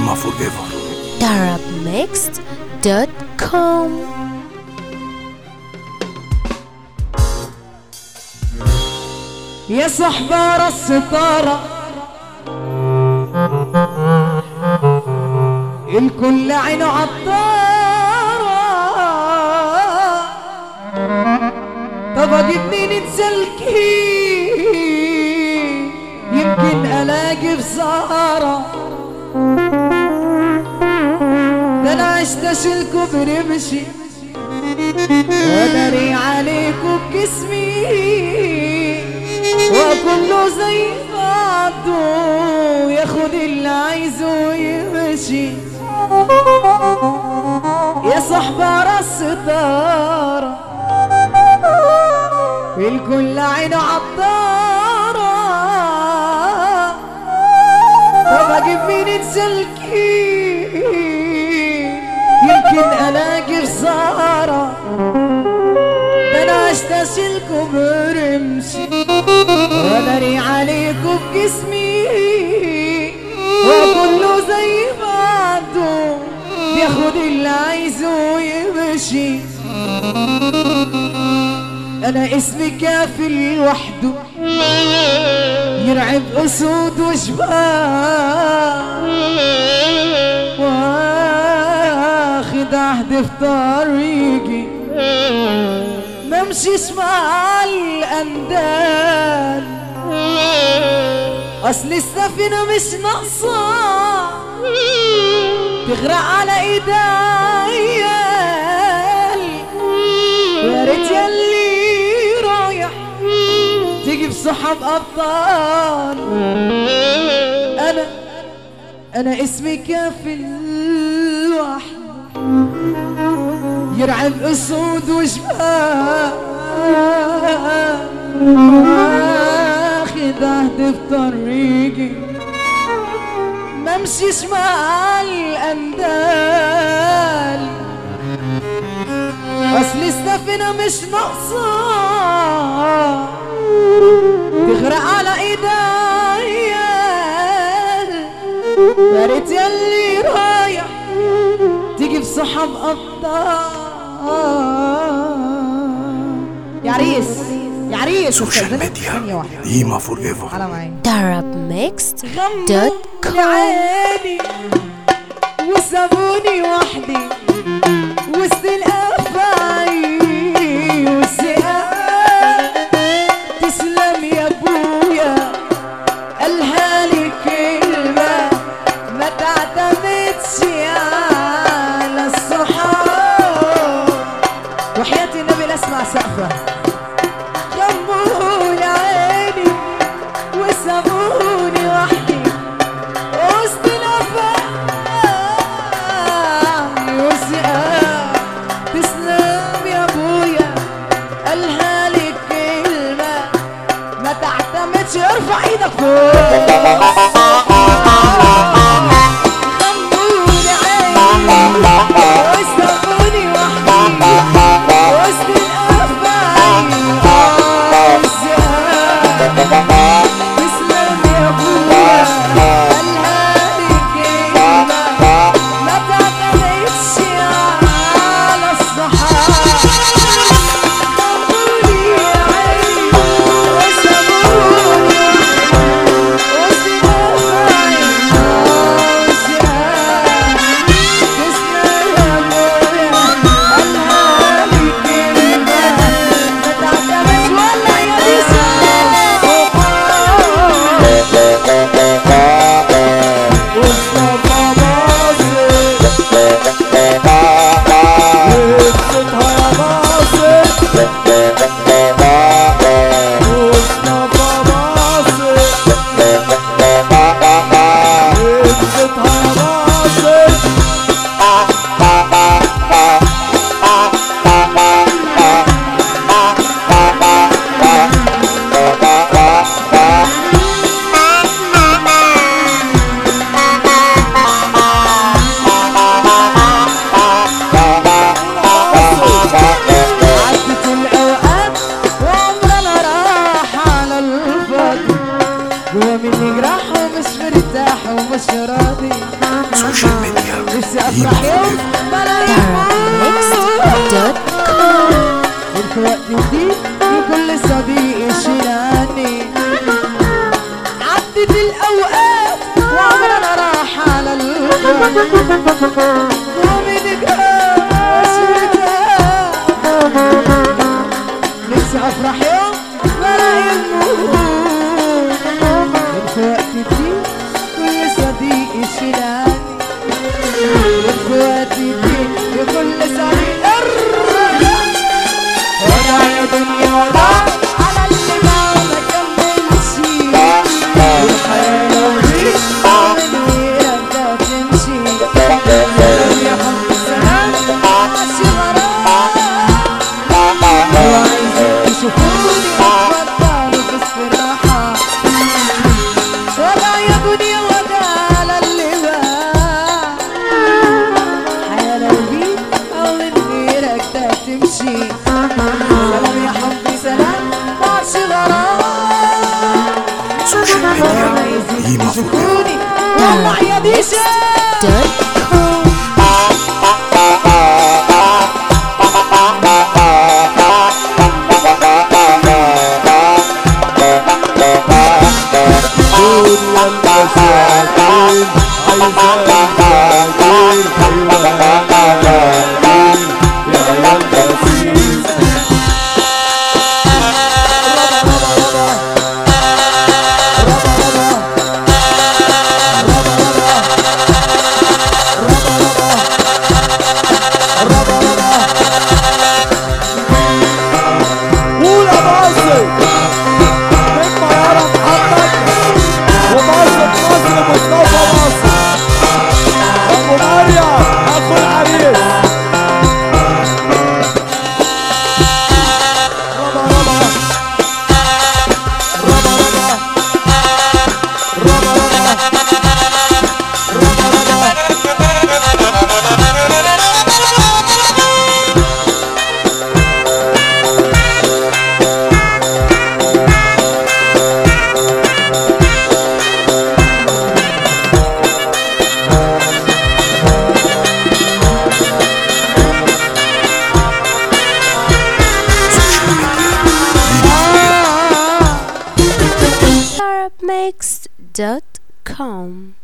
Ima forever darabmixed.com يا صحبار الستارة الكل عينه عطارة طب اجيب مين تسلكي يمكن الاقي في سهرة ده انا عشت اشيلكوا برمشي وداري عليكم بجسمي وكله زي بعضه ياخد اللي عايزه ويمشي يا صاحبة راس ستارة الكل عينه عطارة طب اجيب مين تسلكي يمكن الاقي خسارة ده انا عشت اشيلكوا برمشي وداري عليكم بجسمي وكله زي بعضه بياخد اللي عايزه ويمشي انا اسمي كافي لوحده يرعب اسود وشباب واخد عهد في طريقي ممشيش مع الاندال اصل السفينة مش ناقصة تغرق على ايديا يا ريت يلي رايح تيجي بصحاب ابطال انا انا اسمي كافي لوحده يرعب اسود وجبال واخد عهد في طريقي ممشيش مع الاندال اصل السفينة مش ناقصة تغرق على ايديا يا ريت يلي رايح تيجي بصحاب ابطال يا عريس يا عريس سوشيال استأذنك ثانية ميديا واحدة إيما forever على معي darabmixed.com عيني وسابوني وحدي وسط الافاعي والسقاء تسلم يا ابويا قالها لي كلمة ما تعتمدش على الصحاب وحياة النبي لا اسمع سقفه غموني عيني وسابوني وحدي وسط الافاعي والسقاء تسلم يا ابويا قالها لي كلمة ما تعتمدش ارفع ايدك فوق غموني عيني وسابوني وحدي وسط الافاعي والسقاء تسلم يا ابويا قالها لي كلمة ما تعتمدش على الصحاب خموني يا عيني وسابوني وسط افرح يوم بلاقي Mixed.com في وقت جديد لكل صديق شيلاني عدت الاوقات وعمرنا راح على القلب ومن جراش نفسي افرح يوم بلاقي النور في وقت جديد كل صديق شيلاني في وقت جديد لكل صديق الرجال ولا يا دنيا ولا على اللي ما ما كملش الحياة لو بيك من غيرك ده تمشي سلام يا حب سلام عاش غرام وعايزين تشوفوني اتفضلوا في استراحة ولا يا دنيا ولا على اللي بقى حياة لو بيك أو من غيرك ده تمشي سلام يا حبي سلام معرش غرام عايزين تشوفوني والله يا ديشة Mixed.com دنيا المساكين عايزة مساكين أيوة مساكين يا عيال بسيس قول يا مصر نجمة يارا محمد ومصر مصر مصطفى مصر ابو مريم اخو العريس ربا ربا ربا ربا ربا ربا ربا ربا Mixed.com